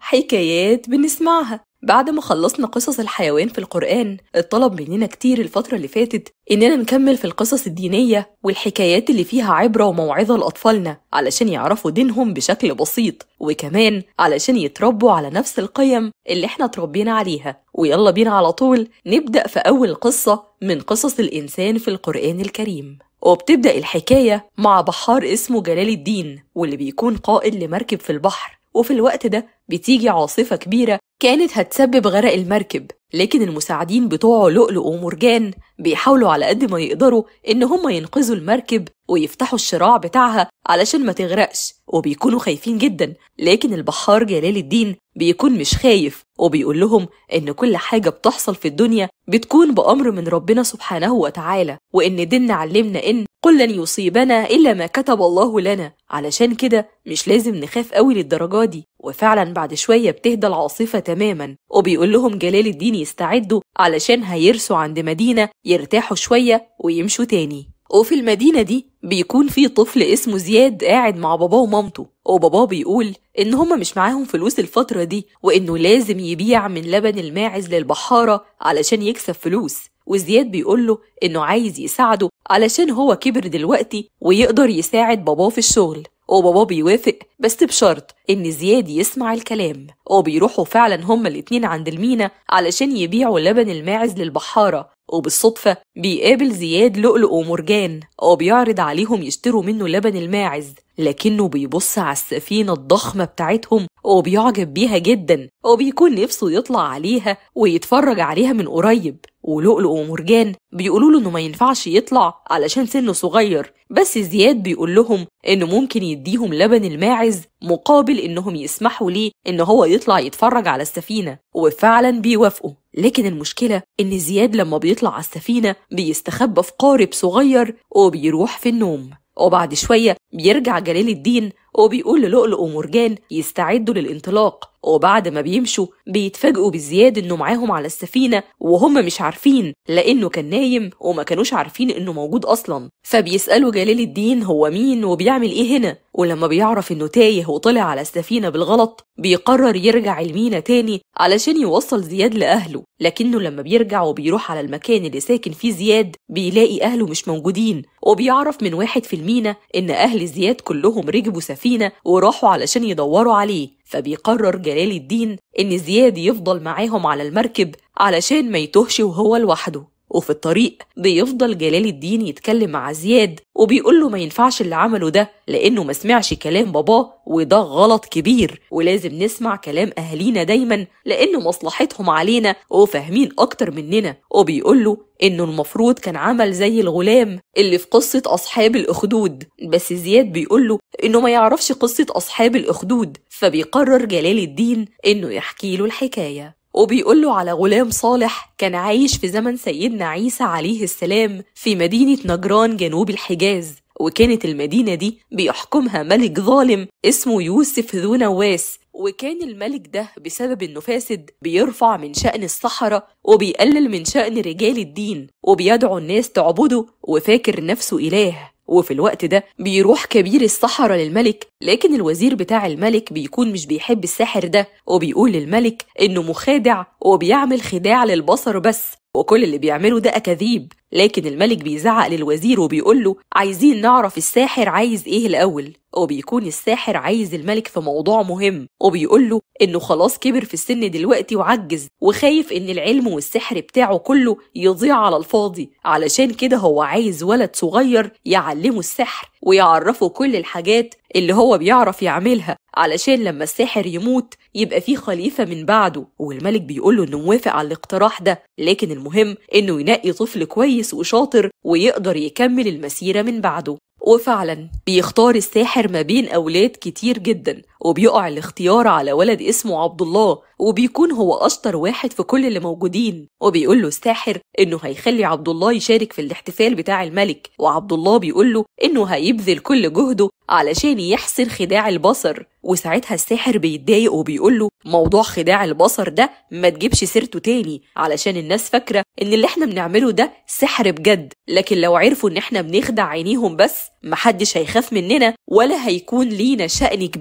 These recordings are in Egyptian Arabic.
حكايات بنسمعها بعد ما خلصنا قصص الحيوان في القرآن اتطلب مننا كتير الفترة اللي فاتت إننا نكمل في القصص الدينية والحكايات اللي فيها عبرة وموعظة لأطفالنا علشان يعرفوا دينهم بشكل بسيط وكمان علشان يتربوا على نفس القيم اللي احنا اتربينا عليها ويلا بينا على طول نبدأ في أول قصة من قصص الإنسان في القرآن الكريم وبتبدأ الحكاية مع بحار اسمه جلال الدين واللي بيكون قائد لمركب في البحر وفي الوقت ده بتيجي عاصفة كبيرة كانت هتسبب غرق المركب لكن المساعدين بتوعه لؤلؤ ومرجان بيحاولوا على قد ما يقدروا إن هم ينقذوا المركب ويفتحوا الشراع بتاعها علشان ما تغرقش وبيكونوا خايفين جدا لكن البحار جلال الدين بيكون مش خايف وبيقول لهم إن كل حاجة بتحصل في الدنيا بتكون بأمر من ربنا سبحانه وتعالى وإن ديننا علمنا إن قل لن يصيبنا إلا ما كتب الله لنا علشان كده مش لازم نخاف قوي للدرجة دي وفعلا بعد شوية بتهدى العاصفة تماما وبيقول لهم جلال الدين يستعدوا علشان هيرسوا عند مدينة يرتاحوا شوية ويمشوا تاني وفي المدينة دي بيكون في طفل اسمه زياد قاعد مع باباه ومامته وباباه بيقول إن هما مش معاهم فلوس الفترة دي وإنه لازم يبيع من لبن الماعز للبحارة علشان يكسب فلوس وزياد بيقول له إنه عايز يساعده علشان هو كبر دلوقتي ويقدر يساعد باباه في الشغل وباباه بيوافق بس بشرط إن زياد يسمع الكلام وبيروحوا فعلا هما الاتنين عند المينا علشان يبيعوا لبن الماعز للبحارة وبالصدفة بيقابل زياد لؤلؤ ومرجان وبيعرض عليهم يشتروا منه لبن الماعز لكنه بيبص على السفينة الضخمة بتاعتهم وبيعجب بيها جدا وبيكون نفسه يطلع عليها ويتفرج عليها من قريب ولؤلؤ ومرجان بيقولوا له انه ما ينفعش يطلع علشان سنه صغير بس زياد بيقول لهم انه ممكن يديهم لبن الماعز مقابل انهم يسمحوا ليه ان هو يطلع يتفرج على السفينة وفعلا بيوافقوا لكن المشكلة إن زياد لما بيطلع على السفينة بيستخبى في قارب صغير وبيروح في النوم وبعد شوية بيرجع جلال الدين وبيقول للؤلؤ ومرجان يستعدوا للانطلاق وبعد ما بيمشوا بيتفاجئوا بزياد انه معاهم على السفينة وهم مش عارفين لانه كان نايم وما كانوش عارفين انه موجود اصلا فبيسألوا جلال الدين هو مين وبيعمل ايه هنا ولما بيعرف انه تايه وطلع على السفينة بالغلط بيقرر يرجع المينا تاني علشان يوصل زياد لأهله لكنه لما بيرجع وبيروح على المكان اللي ساكن فيه زياد بيلاقي أهله مش موجودين وبيعرف من واحد في المينا إن أهل زياد كلهم ركبوا سفينة وراحوا علشان يدوروا عليه فبيقرر جلال الدين إن زياد يفضل معاهم على المركب علشان ما يتوهش وهو لوحده وفي الطريق بيفضل جلال الدين يتكلم مع زياد وبيقول له ما ينفعش اللي عمله ده لأنه ما سمعش كلام باباه وده غلط كبير ولازم نسمع كلام أهالينا دايما لأنه مصلحتهم علينا وفاهمين أكتر مننا وبيقول له إنه المفروض كان عمل زي الغلام اللي في قصة أصحاب الأخدود بس زياد بيقول له إنه ما يعرفش قصة أصحاب الأخدود فبيقرر جلال الدين إنه يحكي له الحكاية وبيقول له على غلام صالح كان عايش في زمن سيدنا عيسى عليه السلام في مدينة نجران جنوب الحجاز وكانت المدينة دي بيحكمها ملك ظالم اسمه يوسف ذو نواس وكان الملك ده بسبب انه فاسد بيرفع من شأن الصحراء وبيقلل من شأن رجال الدين وبيدعو الناس تعبده وفاكر نفسه إله وفي الوقت ده بيروح كبير السحرة للملك لكن الوزير بتاع الملك بيكون مش بيحب الساحر ده وبيقول للملك إنه مخادع وبيعمل خداع للبصر بس وكل اللي بيعمله ده أكاذيب لكن الملك بيزعق للوزير وبيقول له عايزين نعرف الساحر عايز ايه الأول وبيكون الساحر عايز الملك في موضوع مهم وبيقول له انه خلاص كبر في السن دلوقتي وعجز وخايف ان العلم والسحر بتاعه كله يضيع على الفاضي علشان كده هو عايز ولد صغير يعلمه السحر ويعرفه كل الحاجات اللي هو بيعرف يعملها علشان لما الساحر يموت يبقى فيه خليفة من بعده والملك بيقول له انه موافق على الاقتراح ده لكن المهم انه ينقي طفل كويس وشاطر ويقدر يكمل المسيرة من بعده وفعلا بيختار الساحر ما بين أولاد كتير جدا وبيقع الاختيار على ولد اسمه عبد الله وبيكون هو أشطر واحد في كل اللي موجودين وبيقول له الساحر إنه هيخلي عبد الله يشارك في الاحتفال بتاع الملك وعبد الله بيقول له إنه هيبذل كل جهده علشان يحسن خداع البصر وساعتها الساحر بيتضايق وبيقول له موضوع خداع البصر ده ما تجيبش سيرته تاني علشان الناس فاكرة إن اللي احنا بنعمله ده سحر بجد لكن لو عرفوا إن احنا بنخدع عينيهم بس محدش هيخاف مننا ولا هيكون لينا شأن كبير في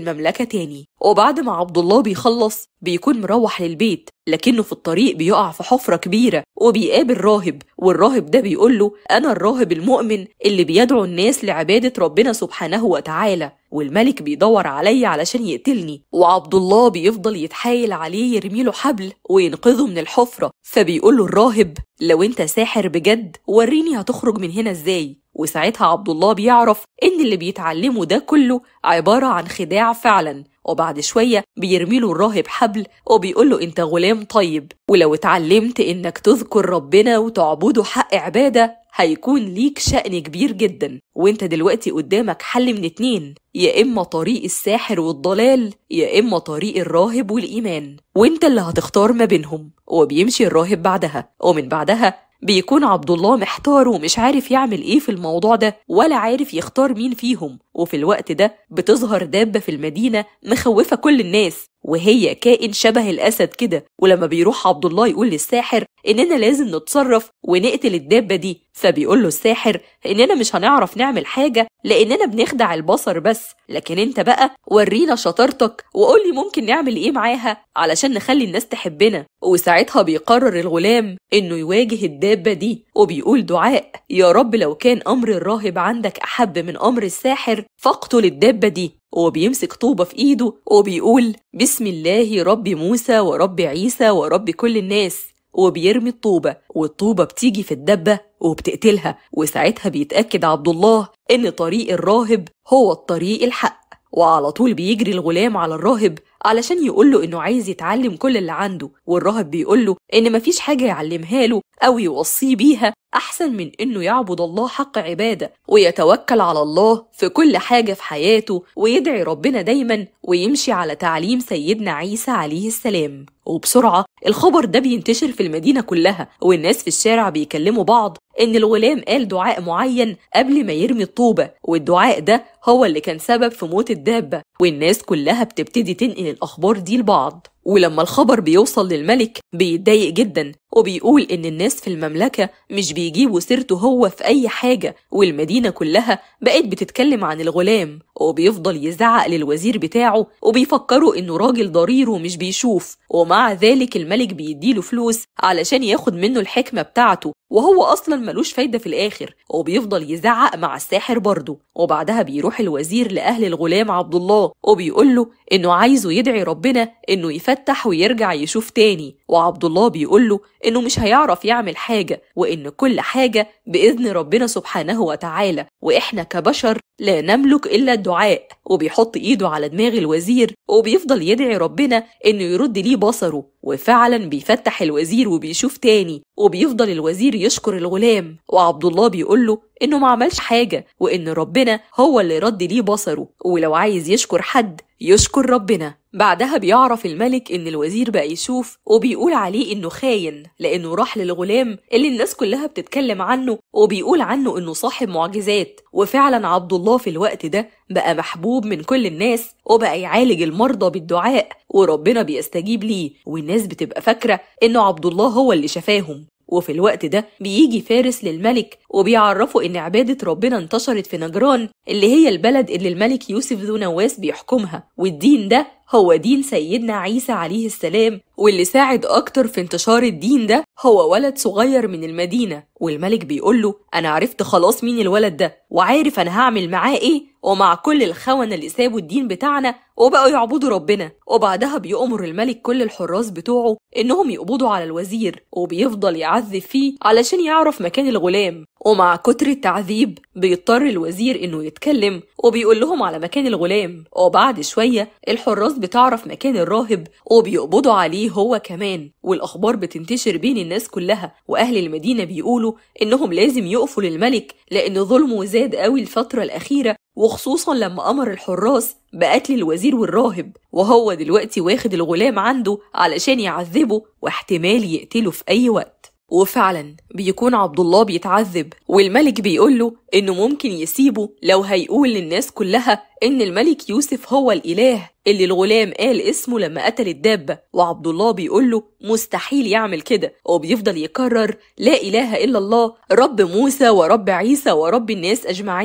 المملكة تاني وبعد ما عبد الله بيخلص بيكون مروح للبيت لكنه في الطريق بيقع في حفرة كبيرة وبيقابل راهب والراهب ده بيقول له أنا الراهب المؤمن اللي بيدعو الناس لعبادة ربنا سبحانه وتعالى والملك بيدور عليا علشان يقتلني وعبد الله بيفضل يتحايل عليه يرميله حبل وينقذه من الحفرة فبيقول له الراهب لو انت ساحر بجد وريني هتخرج من هنا ازاي وساعتها عبد الله بيعرف ان اللي بيتعلمه ده كله عبارة عن خداع فعلا وبعد شوية بيرميله الراهب حبل وبيقوله انت غلام طيب ولو اتعلمت انك تذكر ربنا وتعبده حق عبادة هيكون ليك شأن كبير جدا وانت دلوقتي قدامك حل من اتنين يا إما طريق الساحر والضلال يا إما طريق الراهب والإيمان وانت اللي هتختار ما بينهم وبيمشي الراهب بعدها ومن بعدها بيكون عبد الله محتار ومش عارف يعمل ايه في الموضوع ده ولا عارف يختار مين فيهم وفي الوقت ده بتظهر دابة في المدينة مخوفة كل الناس وهي كائن شبه الأسد كده ولما بيروح عبد الله يقول للساحر إننا لازم نتصرف ونقتل الدابة دي فبيقول له الساحر إننا مش هنعرف نعمل حاجة لأننا بنخدع البصر بس لكن أنت بقى ورينا شطارتك وقول لي ممكن نعمل إيه معاها علشان نخلي الناس تحبنا وساعتها بيقرر الغلام إنه يواجه الدابة دي وبيقول دعاء يا رب لو كان أمر الراهب عندك أحب من أمر الساحر فاقتل الدابة دي وبيمسك طوبة في إيده وبيقول بسم الله رب موسى ورب عيسى ورب كل الناس وبيرمي الطوبة والطوبة بتيجي في الدبة وبتقتلها وساعتها بيتأكد عبد الله إن طريق الراهب هو الطريق الحق وعلى طول بيجري الغلام على الراهب علشان يقوله إنه عايز يتعلم كل اللي عنده والراهب بيقوله إن مفيش حاجة يعلمها له أو يوصيه بيها أحسن من إنه يعبد الله حق عبادة ويتوكل على الله في كل حاجة في حياته ويدعي ربنا دايما ويمشي على تعليم سيدنا عيسى عليه السلام وبسرعة الخبر ده بينتشر في المدينة كلها والناس في الشارع بيكلموا بعض إن الغلام قال دعاء معين قبل ما يرمي الطوبة والدعاء ده هو اللي كان سبب في موت الدابة والناس كلها بتبتدي تنقل الأخبار دي لبعض ولما الخبر بيوصل للملك بيتضايق جدا وبيقول إن الناس في المملكة مش بيجيبوا سيرته هو في أي حاجة والمدينة كلها بقت بتتكلم عن الغلام وبيفضل يزعق للوزير بتاعه وبيفكروا إنه راجل ضرير ومش بيشوف ومع ذلك الملك بيديله فلوس علشان ياخد منه الحكمة بتاعته وهو أصلا ملوش فايدة في الآخر وبيفضل يزعق مع الساحر برضه وبعدها بيروح الوزير لأهل الغلام عبد الله وبيقول له إنه عايزه يدعي ربنا إنه يفتح ويرجع يشوف تاني وعبد الله بيقول له إنه مش هيعرف يعمل حاجة وإن كل حاجة بإذن ربنا سبحانه وتعالى وإحنا كبشر لا نملك إلا الدعاء وبيحط إيده على دماغ الوزير وبيفضل يدعي ربنا إنه يرد ليه بصره وفعلا بيفتح الوزير وبيشوف تاني وبيفضل الوزير يشكر الغلام وعبد الله بيقول له إنه ما عملش حاجة وإن ربنا هو اللي رد ليه بصره ولو عايز يشكر حد يشكر ربنا بعدها بيعرف الملك إن الوزير بقى يشوف وبيقول عليه إنه خاين لأنه راح للغلام اللي الناس كلها بتتكلم عنه وبيقول عنه إنه صاحب معجزات وفعلا عبد الله في الوقت ده بقى محبوب من كل الناس وبقى يعالج المرضى بالدعاء وربنا بيستجيب ليه والناس بتبقى فاكرة إنه عبد الله هو اللي شفاهم وفي الوقت ده بيجي فارس للملك وبيعرفوا إن عبادة ربنا انتشرت في نجران اللي هي البلد اللي الملك يوسف ذو نواس بيحكمها والدين ده هو دين سيدنا عيسى عليه السلام واللي ساعد أكتر في انتشار الدين ده هو ولد صغير من المدينة والملك بيقول له أنا عرفت خلاص مين الولد ده وعارف أنا هعمل معاه إيه ومع كل الخونة اللي سابوا الدين بتاعنا وبقوا يعبدوا ربنا وبعدها بيأمر الملك كل الحراس بتوعه إنهم يقبضوا على الوزير وبيفضل يعذب فيه علشان يعرف مكان الغلام ومع كتر التعذيب بيضطر الوزير إنه يتكلم وبيقول لهم على مكان الغلام وبعد شوية الحراس بتعرف مكان الراهب وبيقبضوا عليه هو كمان والأخبار بتنتشر بين الناس كلها وأهل المدينة بيقولوا إنهم لازم يقفوا للملك لأن ظلمه زاد قوي الفترة الأخيرة وخصوصا لما أمر الحراس بقتل الوزير والراهب وهو دلوقتي واخد الغلام عنده علشان يعذبه واحتمال يقتله في أي وقت وفعلا بيكون عبد الله بيتعذب والملك بيقوله انه ممكن يسيبه لو هيقول للناس كلها ان الملك يوسف هو الاله اللي الغلام قال اسمه لما قتل الدابة وعبد الله بيقوله مستحيل يعمل كده وبيفضل يكرر لا اله الا الله رب موسى ورب عيسى ورب الناس اجمعين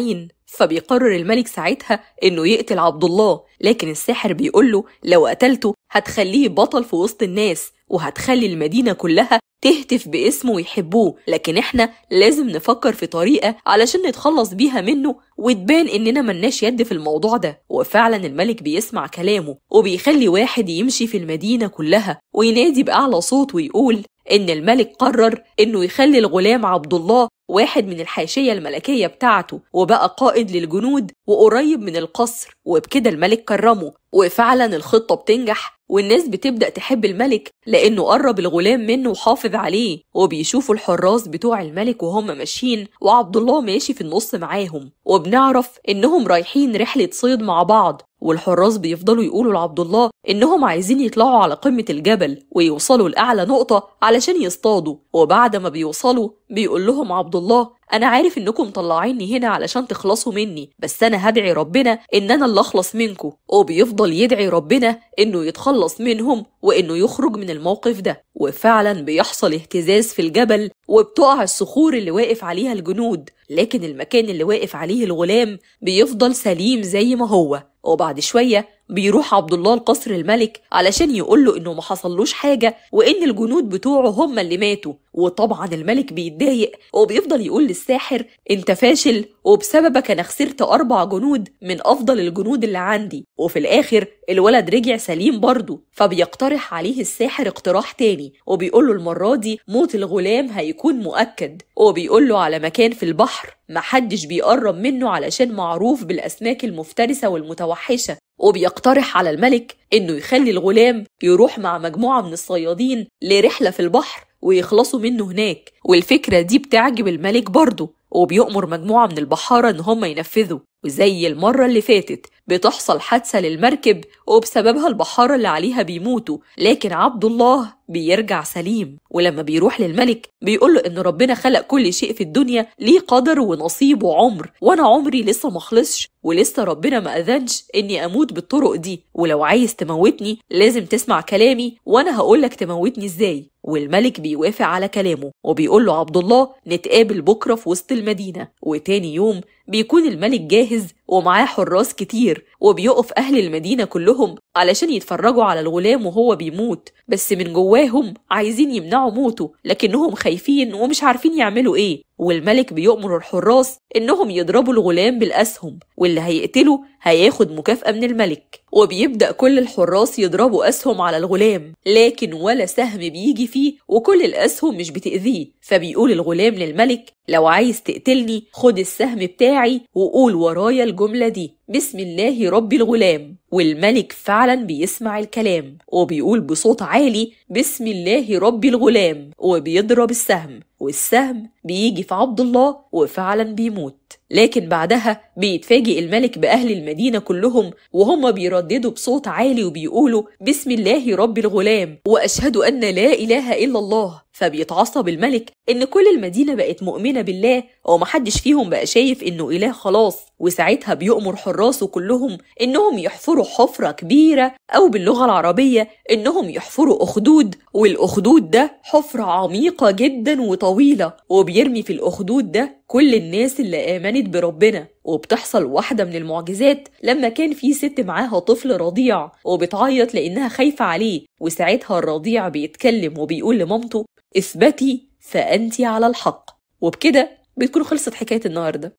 فبيقرر الملك ساعتها إنه يقتل عبد الله لكن الساحر بيقوله لو قتلته هتخليه بطل في وسط الناس وهتخلي المدينة كلها تهتف باسمه ويحبوه لكن احنا لازم نفكر في طريقة علشان نتخلص بيها منه وتبان اننا ملناش يد في الموضوع ده وفعلا الملك بيسمع كلامه وبيخلي واحد يمشي في المدينة كلها وينادي بأعلى صوت ويقول إن الملك قرر إنه يخلي الغلام عبد الله واحد من الحاشية الملكية بتاعته وبقى قائد للجنود وقريب من القصر وبكده الملك كرمه وفعلا الخطة بتنجح والناس بتبدأ تحب الملك لأنه قرب الغلام منه وحافظ عليه وبيشوفوا الحراس بتوع الملك وهم ماشيين وعبد الله ماشي في النص معاهم وبنعرف إنهم رايحين رحلة صيد مع بعض والحراس بيفضلوا يقولوا لعبد الله إنهم عايزين يطلعوا على قمة الجبل ويوصلوا لأعلى نقطة علشان يصطادوا وبعد ما بيوصلوا بيقول لهم عبد الله أنا عارف إنكم طلعيني هنا علشان تخلصوا مني بس أنا هدعي ربنا إن أنا اللي أخلص منكم وبيفضل يدعي ربنا إنه يتخلص منهم وإنه يخرج من الموقف ده وفعلا بيحصل اهتزاز في الجبل وبتقع الصخور اللي واقف عليها الجنود لكن المكان اللي واقف عليه الغلام بيفضل سليم زي ما هو وبعد شوية بيروح عبد الله لقصر الملك علشان يقول له انه ما حصلوش حاجه وان الجنود بتوعه هم اللي ماتوا وطبعا الملك بيتضايق وبيفضل يقول للساحر انت فاشل وبسببك انا خسرت اربع جنود من افضل الجنود اللي عندي وفي الاخر الولد رجع سليم برضه فبيقترح عليه الساحر اقتراح تاني وبيقول له المره دي موت الغلام هيكون مؤكد وبيقول له على مكان في البحر محدش بيقرب منه علشان معروف بالاسماك المفترسه والمتوحشه وبيقترح على الملك إنه يخلي الغلام يروح مع مجموعة من الصيادين لرحلة في البحر ويخلصوا منه هناك والفكرة دي بتعجب الملك برضه وبيؤمر مجموعة من البحارة إن هم ينفذوا وزي المرة اللي فاتت بتحصل حادثة للمركب وبسببها البحارة اللي عليها بيموتوا لكن عبد الله بيرجع سليم ولما بيروح للملك بيقول له ان ربنا خلق كل شيء في الدنيا ليه قدر ونصيب وعمر وانا عمري لسه مخلصش ولسه ربنا ما اذنش اني اموت بالطرق دي ولو عايز تموتني لازم تسمع كلامي وانا هقولك تموتني ازاي والملك بيوافق على كلامه وبيقول له عبد الله نتقابل بكره في وسط المدينه وتاني يوم بيكون الملك جاهز ومعاه حراس كتير وبيقف أهل المدينة كلهم علشان يتفرجوا على الغلام وهو بيموت بس من جواهم عايزين يمنعوا موته لكنهم خايفين ومش عارفين يعملوا ايه والملك بيؤمر الحراس انهم يضربوا الغلام بالاسهم واللي هيقتله هياخد مكافأة من الملك وبيبدأ كل الحراس يضربوا أسهم على الغلام لكن ولا سهم بيجي فيه وكل الأسهم مش بتأذيه فبيقول الغلام للملك لو عايز تقتلني خد السهم بتاعي وقول ورايا الجملة دي بسم الله رب الغلام والملك فعلا بيسمع الكلام وبيقول بصوت عالي بسم الله رب الغلام وبيضرب السهم والسهم بيجي في عبد الله وفعلا بيموت لكن بعدها بيتفاجئ الملك بأهل المدينة كلهم وهم بيرددوا بصوت عالي وبيقولوا بسم الله رب الغلام وأشهد أن لا إله إلا الله فبيتعصب الملك إن كل المدينة بقت مؤمنة بالله ومحدش فيهم بقى شايف إنه إله خلاص وساعتها بيؤمر حراسه كلهم إنهم يحفروا حفرة كبيرة أو باللغة العربية إنهم يحفروا أخدود والأخدود ده حفرة عميقة جدا وطويلة وبيرمي في الأخدود ده كل الناس اللي آمنت بربنا وبتحصل واحدة من المعجزات لما كان في ست معاها طفل رضيع وبتعيط لأنها خايفة عليه وساعتها الرضيع بيتكلم وبيقول لمامته اثبتي فأنت على الحق وبكده بتكون خلصت حكاية النهاردة